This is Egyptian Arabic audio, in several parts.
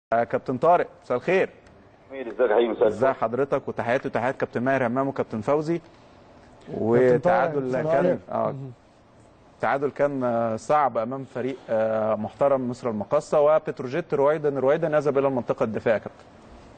آه، كابتن طارق مساء الخير مين ازيك يا حبيبي مساء ازي الفل؟ حضرتك وتحياتي وتحيات كابتن ماهر همام وكابتن فوزي طارق، وتعادل مساء كان الخير. اه تعادل كان آه، صعب امام فريق آه، محترم مصر المقاصه وبتروجيت رويدا رويدا نذهب الى المنطقه الدفاعيه يا كابتن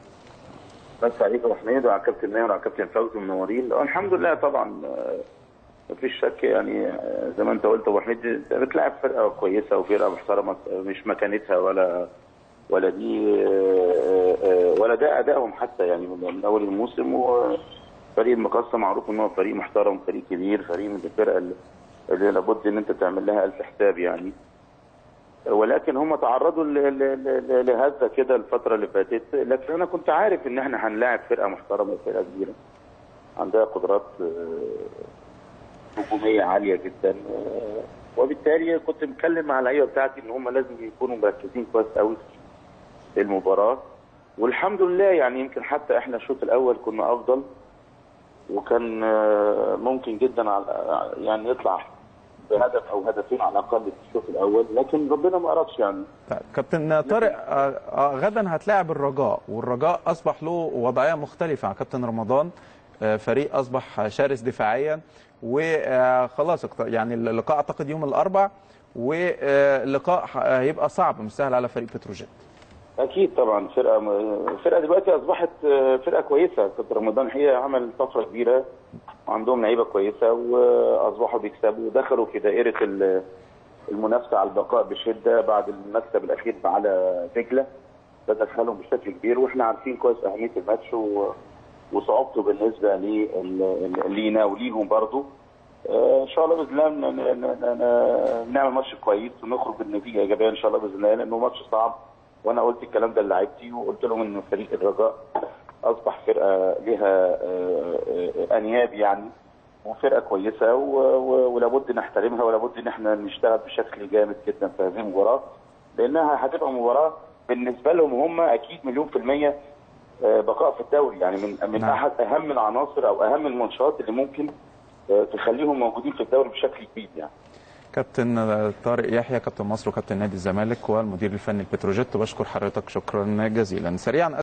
بس عليك يا ابو حميد وعلى الكابتن ماهر وعلى الكابتن فوزي منورين آه، الحمد لله طبعا آه، مفيش شك يعني آه، زي ما انت قلت يا ابو حميد انت بتلاعب فرقه كويسه وفرقه محترمه آه، مش مكانتها ولا ولا دي آه، آه، ولا ده ادائهم حتى يعني من من اول الموسم وفريق المقاصه معروف ان هو فريق محترم فريق كبير فريق من الفرقه اللي- اللي لابد ان انت تعمل لها الف حساب يعني ولكن هم تعرضوا ل- ل- ل- لهزه كده الفتره اللي فاتت لكن انا كنت عارف ان احنا هنلاعب فرقه محترمه وفرقه كبيره عندها قدرات آه، هجوميه عاليه جدا آه، وبالتالي كنت متكلم مع اللعيبه بتاعتي ان هم لازم يكونوا مركزين كويس قوي في المباراه والحمد لله يعني يمكن حتى احنا الشوط الاول كنا افضل وكان آه، ممكن جدا على يعني يطلع بهدف او هدفين على الاقل في الشوط الاول لكن ربنا ما ارادش يعني طيب كابتن طارق آه، آه، غدا هتلاعب الرجاء والرجاء اصبح له وضعيه مختلفه عن كابتن رمضان آه، فريق اصبح شرس دفاعيا وخلاص يعني اللقاء اعتقد يوم الاربع واللقاء هيبقى صعب مش سهل على فريق بتروجيت اكيد طبعا فرقه فرقه دلوقتي اصبحت فرقه كويسه كابتن رمضان الحقيقه عمل طفره كبيره وعندهم لعيبه كويسه واصبحوا بيكسبوا ودخلوا في دائره ال- المنافسه على البقاء بشده بعد المكسب الاخير على دجله ده دخلهم بشكل كبير واحنا عارفين كويس اهميه الماتش و- وصعوبته بالنسبه لل- لينا وليهم برضو آه، ان شاء الله باذن الله ن- ن- ن- ن- نعمل ماتش كويس ونخرج بالنتيجه ايجابيه ان شاء الله باذن الله لانه ماتش صعب وانا قلت الكلام ده للاعيبتي وقلت لهم ان فريق الرجاء اصبح فرقه لها آه، آه، انياب يعني وفرقه كويسه و- و- ولابد نحترمها ولابد ان احنا نشتغل بشكل جامد جدا في هذه المباراه لانها هتبقى مباراه بالنسبه لهم هم اكيد مليون في الميه آه، بقاء في الدوري يعني من من نعم. احد اهم العناصر او اهم الماتشات اللي ممكن آه، تخليهم موجودين في الدوري بشكل كبير يعني كابتن طارق يحيى كابتن مصر وكابتن نادي الزمالك والمدير الفني لبتروجيت بشكر حضرتك شكرا جزيلا سريعا